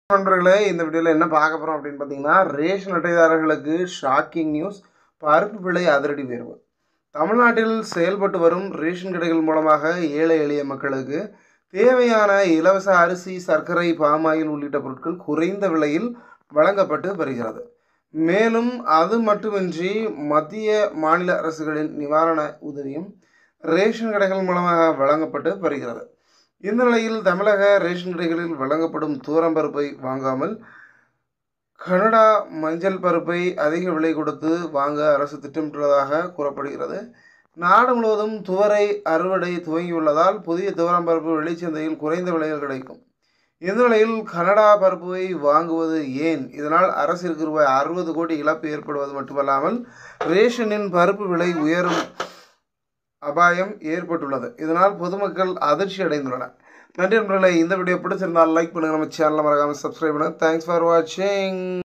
நண்பர்களே இந்த வீடியோவில் என்ன பார்க்க போகிறோம் அப்படின்னு பார்த்தீங்கன்னா ரேஷன் அட்டைதாரர்களுக்கு ஷாக்கிங் நியூஸ் பருப்பு விலை அதிரடி உயர்வு தமிழ்நாட்டில் செயல்பட்டு வரும் ரேஷன் கடைகள் மூலமாக ஏழை எளிய மக்களுக்கு தேவையான இலவச அரிசி சர்க்கரை பாமாயில் உள்ளிட்ட பொருட்கள் குறைந்த விலையில் வழங்கப்பட்டு வருகிறது மேலும் அது மட்டுமின்றி மத்திய மாநில அரசுகளின் நிவாரண உதவியும் ரேஷன் கடைகள் மூலமாக வழங்கப்பட்டு வருகிறது இந்த நிலையில் தமிழக ரேஷன் கடைகளில் வழங்கப்படும் தூரம் பருப்பை வாங்காமல் கனடா மஞ்சள் பருப்பை அதிக விலை கொடுத்து வாங்க அரசு திட்டமிட்டுள்ளதாக கூறப்படுகிறது நாடு முழுவதும் துவரை அறுவடை துவங்கியுள்ளதால் புதிய துவரம் பருப்பு வெளிச்சந்தையில் குறைந்த விலையில் கிடைக்கும் இந்த நிலையில் கனடா பருப்பை வாங்குவது ஏன் இதனால் அரசிற்கு ரூபாய் அறுபது கோடி இழப்பு ஏற்படுவது மட்டுமல்லாமல் ரேஷனின் பருப்பு விலை உயரும் அபாயம் ஏற்பட்டுள்ளது இதனால் பொதுமக்கள் அதிர்ச்சி அடைந்துள்ளனர் நன்றி நண்பர்களே இந்த வீடியோ பிடிச்சிருந்தால் லைக் பண்ணுங்கள் நம்ம சேனலை மறக்காமல் சப்ஸ்கிரைப் பண்ணுங்கள் தேங்க்ஸ் ஃபார் வாட்சிங்